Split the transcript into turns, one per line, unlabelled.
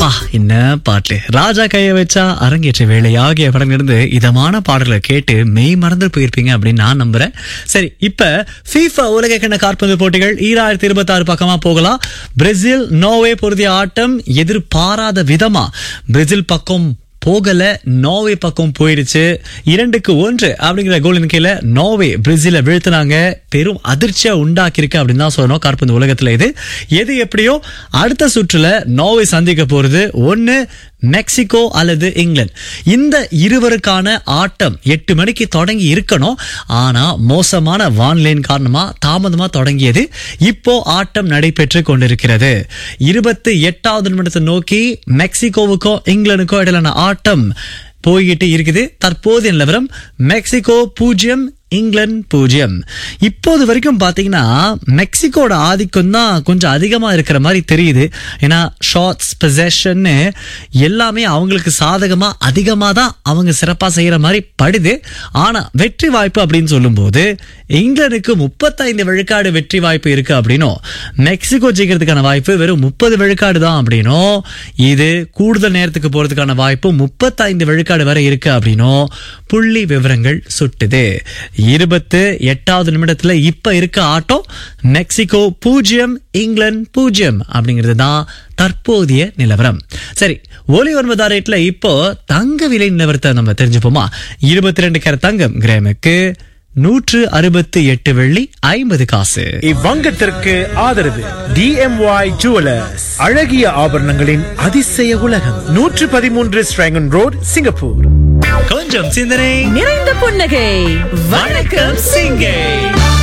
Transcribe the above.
அப்பா என்ன பாட்டு ராஜா கைய வச்சா அரங்கேற்ற வேலை ஆகிய படங்கிருந்து இதமான பாடல்களை கேட்டு மெய் மறந்து போயிருப்பீங்க அப்படின்னு நான் நம்புறேன் சரி இப்ப FIFA உலக கிண்ண காற்பந்து போட்டிகள் ஈராயிரத்தி இருபத்தி ஆறு பக்கமா போகலாம் பிரேசில் நோவே பொருதிய ஆட்டம் எதிர்பாராத விதமா பிரேசில் பக்கம் போகல நோவே பக்கம் போயிடுச்சு இரண்டுக்கு ஒன்று அப்படிங்கிற கோலின் கீழே நோவே பிரேசில வீழ்த்தினாங்க பெரும் அதிர்ச்சியா உண்டாக்கியிருக்கு அப்படின்னு தான் சொல்லணும் காற்பந்து உலகத்துல இது எது எப்படியோ அடுத்த சுற்றுல நோவே சந்திக்க போறது ஒன்னு மெக்சிகோ அல்லது இங்கிலாந்து இந்த இருவருக்கான ஆட்டம் எட்டு மணிக்கு தொடங்கி இருக்கணும் ஆனா மோசமான வான்லைன் காரணமா தாமதமா தொடங்கியது இப்போ ஆட்டம் நடைபெற்று கொண்டிருக்கிறது இருபத்தி எட்டாவது நிமிடத்தை நோக்கி மெக்சிகோவுக்கும் இங்கிலாந்துக்கும் இடையிலான ஆட்டம் போய்கிட்டு இருக்குது தற்போதைய நிலவரம் மெக்சிகோ பூஜ்ஜியம் இங்கிலாந்து பூஜ்ஜியம் இப்போது வரைக்கும் பாத்தீங்கன்னா மெக்சிகோட ஆதிக்கம் தான் கொஞ்சம் அதிகமா இருக்கிற மாதிரி தெரியுது ஏன்னா ஷார்ட்ஸ் பொசஷன் எல்லாமே அவங்களுக்கு சாதகமா அதிகமா தான் அவங்க சிறப்பா செய்யற மாதிரி படுது ஆனா வெற்றி வாய்ப்பு அப்படின்னு சொல்லும்போது இங்கிலாந்துக்கு முப்பத்தைந்து விழுக்காடு வெற்றி வாய்ப்பு இருக்கு அப்படின்னும் மெக்சிகோ ஜெயிக்கிறதுக்கான வாய்ப்பு வெறும் முப்பது விழுக்காடு தான் அப்படின்னும் இது கூடுதல் நேரத்துக்கு போறதுக்கான வாய்ப்பு முப்பத்தைந்து விழுக்காடு வரை இருக்கு அப்படின்னும் புள்ளி விவரங்கள் சுட்டுது இருபத்து எட்டாவது நிமிடத்துல இப்ப இருக்க ஆட்டம் மெக்சிகோ பூஜ்ஜியம் இங்கிலாந்து பூஜ்ஜியம் அப்படிங்கிறது தான் தற்போதைய நிலவரம் சரி ஒலி ஒன்பதாம் ரேட்ல இப்போ தங்க விலை நிலவரத்தை நம்ம தெரிஞ்சுப்போமா இருபத்தி ரெண்டு கேர தங்கம் கிராமுக்கு நூற்று அறுபத்தி எட்டு வெள்ளி ஐம்பது காசு
இவ்வங்கத்திற்கு ஆதரவு டிஎம்ஒய் ஜுவலர்ஸ் அழகிய ஆபரணங்களின் அதிசய உலகம் நூற்று பதிமூன்று ஸ்ட்ராங்கன் ரோட் சிங்கப்பூர்
கொஞ்சம் சிந்தனை
நிறைந்த புன்னகை
வணக்கம் சிங்கை